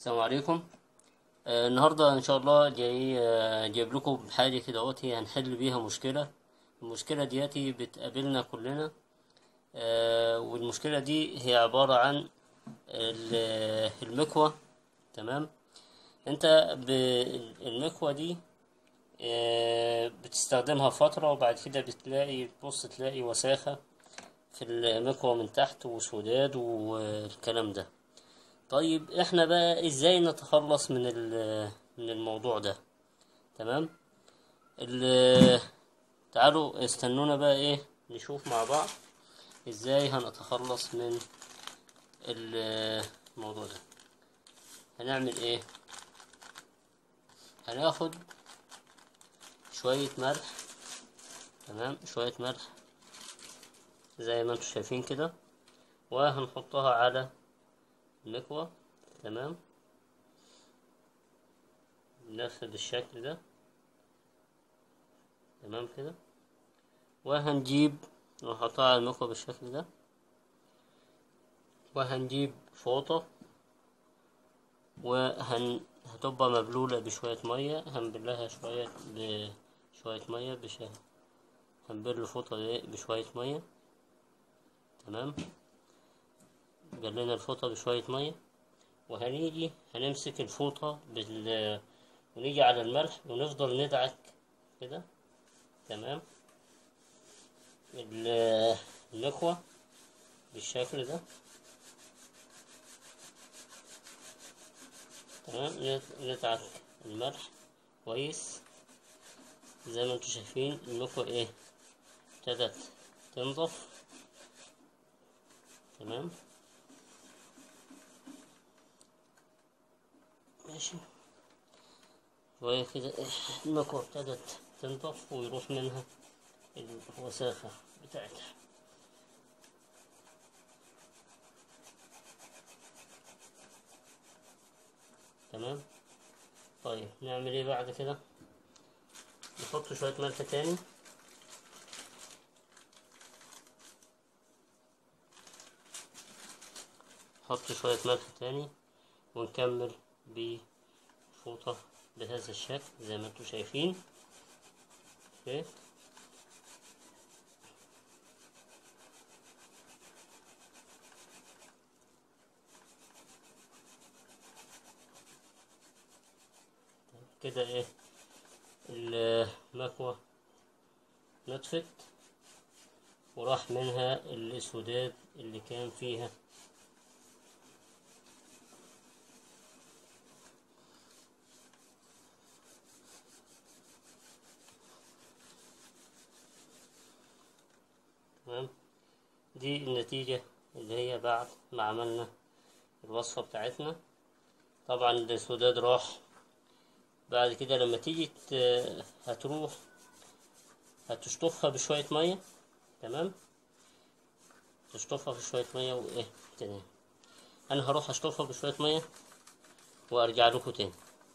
السلام عليكم آه النهاردة إن شاء الله جاي آه جايب لكم حاجة كده اهوتي هنحل بيها مشكلة المشكلة دياتي بتقابلنا كلنا آه والمشكلة دي هي عبارة عن ال- المكوة تمام انت ب- المكوة دي آه بتستخدمها فترة وبعد كده بتلاقي بتبص تلاقي وساخة في المكوة من تحت وسوداد والكلام ده طيب احنا بقى ازاي نتخلص من ال- من الموضوع ده تمام ال- تعالوا استنونا بقى ايه نشوف مع بعض ازاي هنتخلص من ال- الموضوع ده هنعمل ايه هناخد شوية ملح تمام شوية ملح زي ما انتم شايفين كده وهنحطها على المكوة تمام بنفس بالشكل ده تمام كده وهنجيب نحطها على المكوة بالشكل ده وهنجيب فوطة وهن هتبقى مبلولة بشوية مية هنبلها شوية بشوية مية بش هنبل الفوطة دي بشوية مية تمام بلينا الفوطة بشوية مية وهنيجي هنمسك الفوطة بال ونيجي على الملح ونفضل ندعك كده تمام ال- المكوة بالشكل ده تمام نت- ندعك الملح كويس زي ما انتوا شايفين المكوة ايه ابتدت تنضف تمام ماشي شوية كده المكوة ابتدت تنضف ويروح منها الوساخة بتاعتها تمام طيب نعمل ايه بعد كده نحط شوية ملح تاني نحط شوية ملح تاني ونكمل بفوطة بهذا الشكل زي ما انتم شايفين اوكي كده ايه المكوة نطفت وراح منها السوداد اللي كان فيها تمام دي النتيجة اللي هي بعد ما عملنا الوصفة بتاعتنا طبعا السوداد راح بعد كده لما تيجي ت- هتروح هتشطفها بشوية مية تمام تشطفها بشوية مية وايه كده انا هروح اشطفها بشوية مية وارجع لكم تاني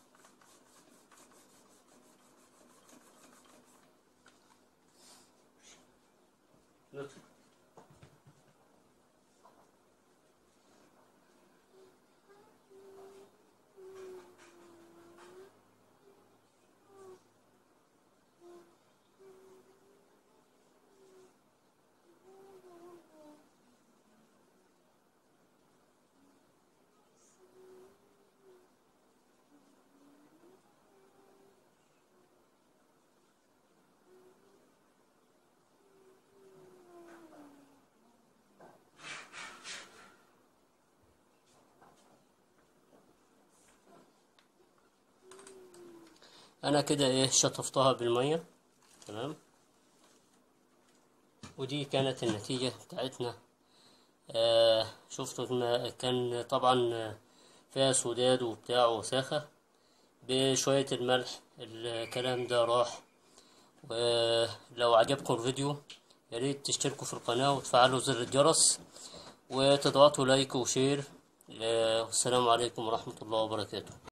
انا كده ايه شطفتها بالمية تمام ودي كانت النتيجة بتاعتنا آه شفتوا إن كان طبعا آه، فيها سوداد وبتاع وساخة بشوية الملح الكلام ده راح ولو عجبكم الفيديو ياريت تشتركوا في القناة وتفعلوا زر الجرس وتضغطوا لايك وشير آه، والسلام عليكم ورحمة الله وبركاته